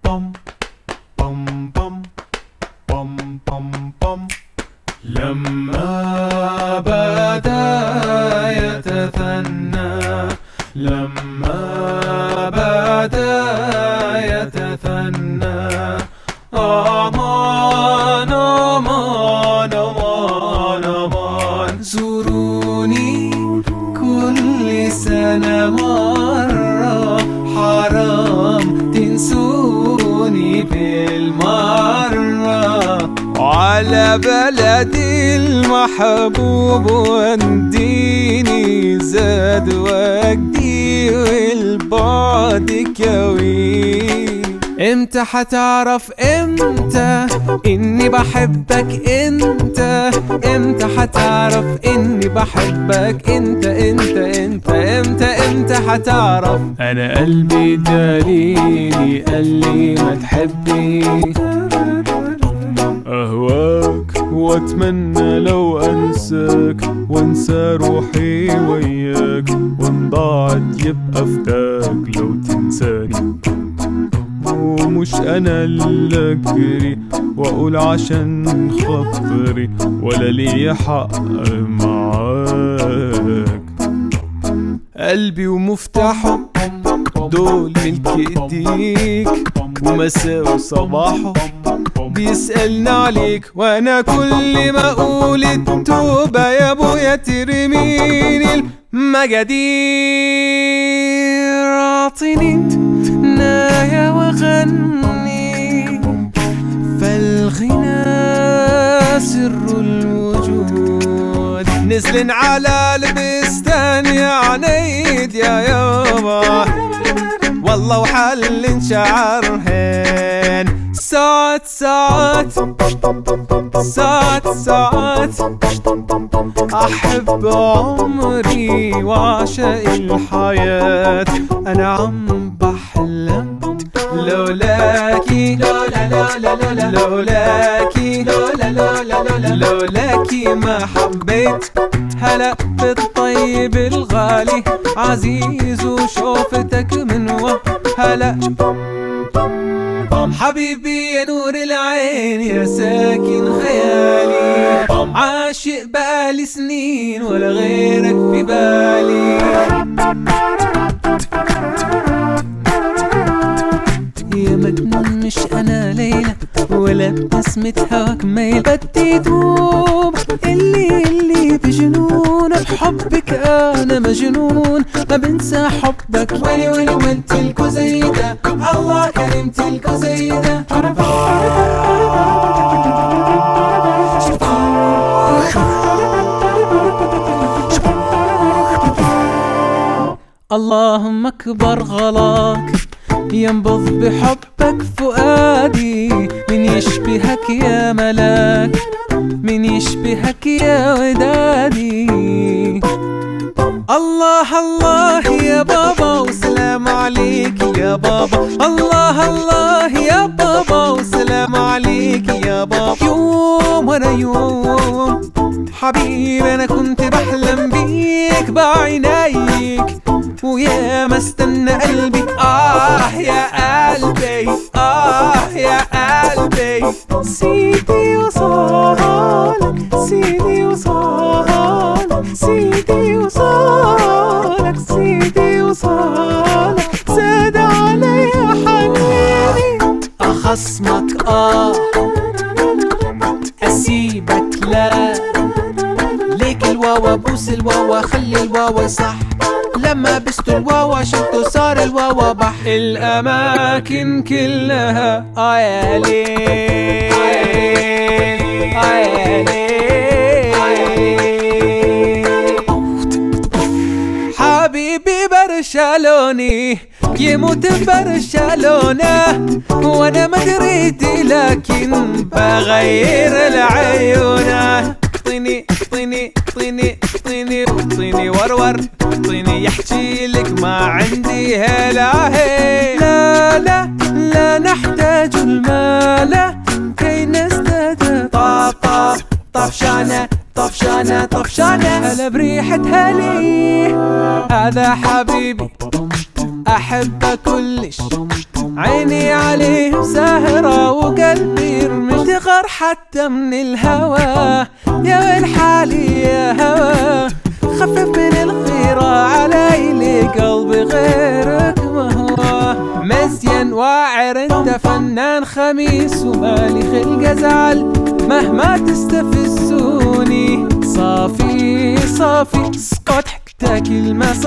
بوم بوم بوم بوم بوم بوم لما بدا يتثنى لما بدا يتثنى أمان أمان أمان أمان زوروني كل سنة مرة حرام تنسوني بالمرة على بلدي المحبوب وانديني زاد وجدي والبعد كوي امتى حتعرف امتى اني بحبك انت امتى حتعرف اني بحبك انت انت انت امتى امتى حتعرف انا قلبي دليلي قال لي ما تحبني أهواك وأتمنى لو أنساك وأنسى روحي وياك وإن ضاعت يبقى فداك لو تنساني ومش أنا اللي أجري وأقول عشان خاطري ولا لي حق معاك قلبي ومفتاحه دول ملك ايديك ومساء وصباحه بيسألنا عليك وانا كل ما اقول التوبة يا ابويا ترميني المجادير اعطيني نايا وغني فالغنى سر الوجود نزلن على البستان يا عنيد يا يابا والله وحل شعرهن ساعات ساعات ساعات ساعات أحب عمري وأعشق الحياة أنا عم بحلم لولاكي لولا لولا لولا لولاكي لولا لولا لولا لولاكي ما حبيت هلا بالطيب الغالي عزيز وشوفتك من وهلا حبيبي يا نور العين يا ساكن خيالي عاشق بقالي سنين ولا غيرك في بالي يا مجنون مش انا ليلى ولا بسمة هواك ميل بدي دوب اللي اللي بجنون بحبك انا مجنون ما بنسى حبك ويلي ويلي وانتلكو زي ده الله كريمتلكو زي ده اللهم اكبر غلاك ينبض بحبك فؤادي من يشبهك يا ملاك من يشبهك يا ودادي الله الله يا بابا وسلام عليك يا بابا الله الله يا بابا وسلام عليك يا بابا يوم ورا يوم حبيبي انا كنت بحلم بيك بعينيك ويا ما استنى قلبي آه يا قلبي آه يا قلبي سيدي وصالك سيدي وصالك سيدي وصالك سيدي وصالك زاد علي حنيني أخصمك آه أسيبك لا ليك الواوا بوس الواوا خلي الواوا صح لما بست الواوا شفته صار الواوا بح الأماكن كلها آه يا ليل آه يا ليل حبيبي برشلوني يموت برشلونة وانا ما دريت لكن بغير العيونة طيني طيني طيني طيني طيني ورور طيني يحكي لك ما عندي هلا هي لا لا لا نحتاج المال كي نزداد طاب طاب طفشانة طفشانة طفشانة هلا بريحة هلي هذا حبيبي أحبه كلش عيني عليه ساهرة وقلبي يرمش تغر حتى من الهوى يا ويل حالي يا هوى خفف من الغيرة علي لي قلبي غيرك ما هو مزين واعر انت فنان خميس ومالي خلق ازعل مهما تستفزوني صافي صافي اسقط حتى كلمة